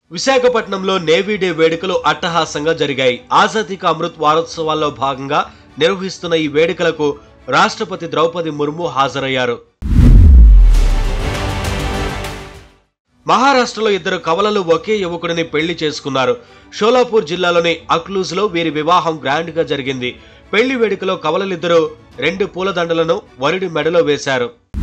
విశాఖపట్నంలో navy day వేడుకలు అట్టహాసంగా జరిగాయి ఆజాదీ కా అమృత్ వారోత్సవాల్లో భాగంగా నిర్వహిస్తున్న ఈ వేడుకలకు రాష్ట్రపతి ద్రౌపది ముర్ము హాజరయ్యారు మహారాష్ట్రలో ఇద్దరు కవలలు ఒకే యువకుడిని పెళ్లి చేసుకున్నారు షోలాపూర్ జిల్లాలోని అక్లూజ్ లో వీరి వివాహం గ్రాండ్ గా జరిగింది పెళ్లి వేడుకలో కవలలిద్దరూ రెండు పూలదండలను వరుడి మెడలో వేశారు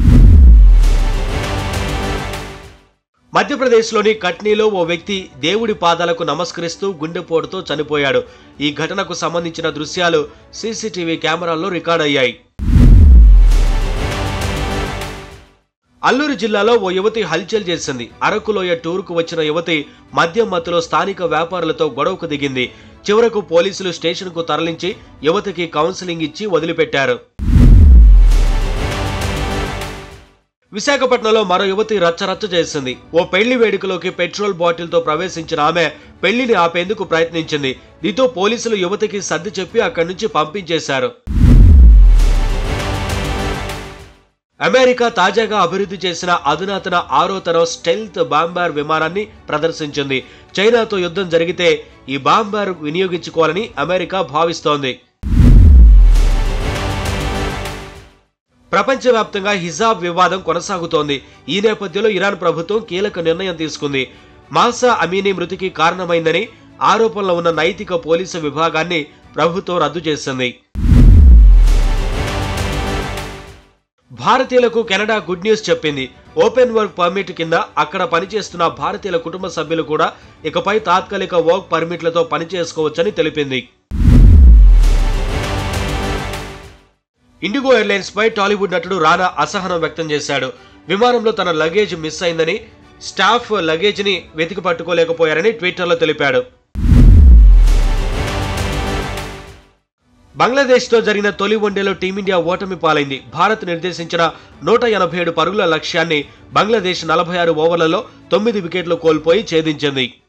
మధ్యప్రదేశ్లోని కట్నీలో ఓ వ్యక్తి దేవుడి పాదాలకు నమస్కరిస్తూ గుండెపోటుతో చనిపోయాడు ఈ ఘటనకు సంబంధించిన దృశ్యాలు సీసీటీవీ కెమెరాల్లో రికార్డయ్యాయి అల్లూరు జిల్లాలో ఓ యువతి హల్చల్ చేసింది అరకులోయ టూర్కు వచ్చిన యువతి మద్యం మత్తులో స్థానిక వ్యాపారులతో గొడవకు దిగింది చివరకు పోలీసులు స్టేషన్కు తరలించి యువతికి కౌన్సిలింగ్ ఇచ్చి వదిలిపెట్టారు విశాఖపట్నంలో మరో యువతి రచ్చరచ్చ చేసింది ఓ పెళ్లి వేడుకలోకి పెట్రోల్ బాటిల్తో ప్రవేశించిన ఆమె పెళ్లిని ఆపేందుకు ప్రయత్నించింది దీంతో పోలీసులు యువతికి సర్ది చెప్పి అక్కడి నుంచి పంపించేశారు అమెరికా తాజాగా అభివృద్ధి చేసిన అధునాతన ఆరో తరం స్టెల్త్ బాంబార్ విమానాన్ని ప్రదర్శించింది చైనాతో యుద్ధం జరిగితే ఈ బాంబార్ వినియోగించుకోవాలని అమెరికా భావిస్తోంది ప్రపంచవ్యాప్తంగా హిజాబ్ వివాదం కొనసాగుతోంది ఈ నేపథ్యంలో ఇరాన్ ప్రభుత్వం కీలక నిర్ణయం తీసుకుంది మాసా అమీనీ మృతికి కారణమైందని ఆరోపణలో ఉన్న నైతిక పోలీసు విభాగాన్ని ప్రభుత్వం రద్దు చేసింది భారతీయులకు కెనడా గుడ్ న్యూస్ చెప్పింది ఓపెన్ వర్క్ పర్మిట్ కింద అక్కడ పనిచేస్తున్న భారతీయుల కుటుంబ సభ్యులు కూడా ఇకపై తాత్కాలిక వర్క్ పర్మిట్లతో పనిచేసుకోవచ్చని తెలిపింది ఇండిగో ఎయిర్లైన్స్ పై టాలీవుడ్ నటుడు రానా అసహనం వ్యక్తం చేశాడు విమానంలో తన లగేజ్ మిస్ అయిందని స్టాఫ్ లగేజ్ ని వెతికి పట్టుకోలేకపోయారని ట్విట్టర్లో తెలిపాడు బంగ్లాదేశ్తో జరిగిన తొలి వన్డేలో టీమిండియా ఓటమి పాలైంది భారత్ నిర్దేశించిన నూట ఎనభై ఏడు పరుగుల లక్ష్యాన్ని బంగ్లాదేశ్ నలభై ఆరు ఓవర్లలో తొమ్మిది వికెట్లు కోల్పోయి ఛేదించింది